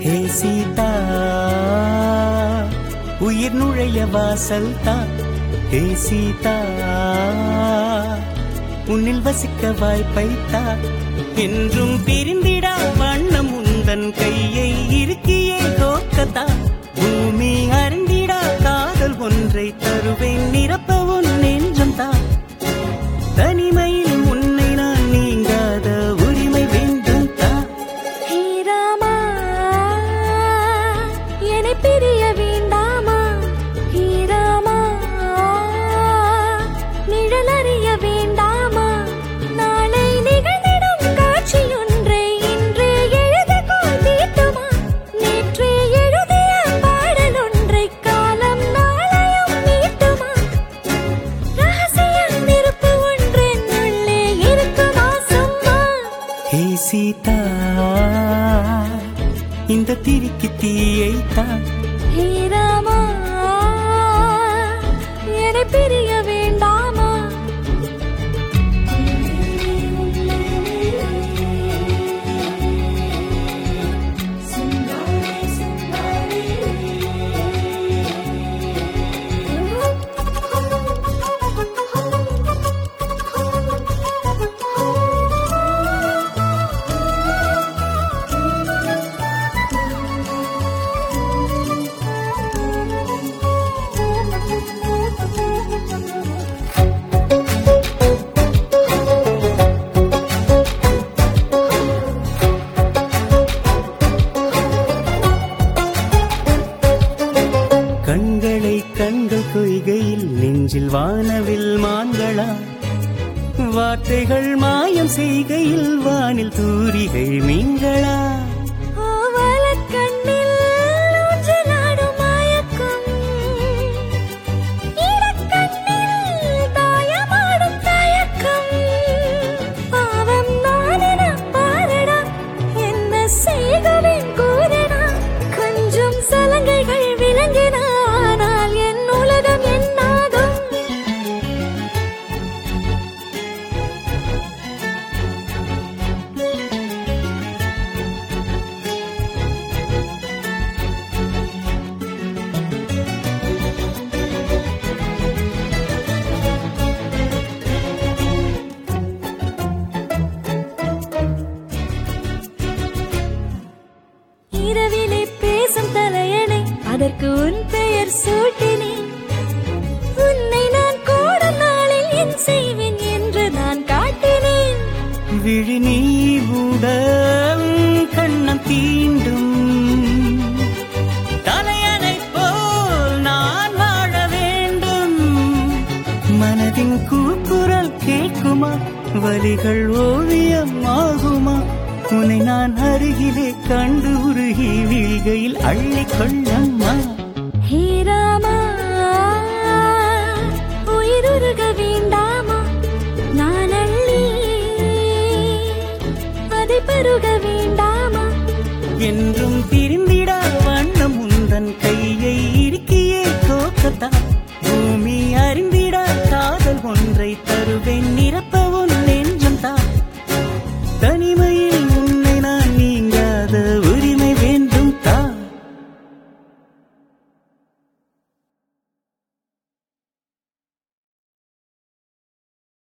ஹே சீதா உயிர் நுழைய வாசல் தான் ஹே சீதா உன்னில் வசிக்க வாய்ப்பை தா என்றும் பிரிந்திடா வண்ணம் உந்தன் கையை இருக்கியே கோக்கத்தா பூமி அறிந்திடா காதல் ஒன்றை தருவேன் நிரப்ப உன் நெஞ்சம் தான் தனிமையில் உன்னை நான் நீங்காத உரிமை வேண்டும் தான் ஹே ராமா என்னை பிரிய வேண்டாமா ஹே ராமா நிழல் அறிய வேண்டாமா நாளை நிகழ்ந்திடும் காட்சியொன்றை இன்றே எழுதுகோள் தீட்டுமா நேற்றே எழுதிய பாடலொன்றை காலம் நாளையும் மீட்டுமா ரகசியம் இருப்பு ஒன்றென் உள்ளே இருக்குமா சும்மா ஹே சீதா இந்த திரிக்கு தீயை தான் ஹே ராமா என்னை பிரிய வேண்டாமா கண்களை கண்கள் கொய்கையில் நெஞ்சில் வானவில் மான்களா வார்த்தைகள் மாயம் செய்கையில் வானில் தூரிகை மீன்களா ஆவலக் கண்ணில் ஊஞ்சலாடும் மயக்கம். இடக்கண்ணில் தாயமாடும் தயக்கம். பாவம் நானென பாரடா, என்ன செய்குவேன் கூறடா. கொஞ்சம் சலங்கைகள் விளங்கின, ஆனால் என் உலகம் என்னாகும் இரவிலே பேசும் தலையணை அதற்கு உன் பெயர் சூட்டினேன் உன்னை நான் கூட நாளில் என் செய்வேன் என்று நான் காட்டினேன் விழி நீ உடல் கண்ணம் தீண்டும் தலையணை போல் நான் வாழ வேண்டும் மனதின் கூக்குரல் கேட்குமா வலிகள் ஓவியம் ஆகுமா உன்னை நான் அருகிலே கண்டு உருகி வீழ்கையில் அள்ளிக் கொள்ளம்மா ஹே ராமா உயிருருக வேண்டாமா நான் அள்ளி அதை பருக வேண்டாமா என்று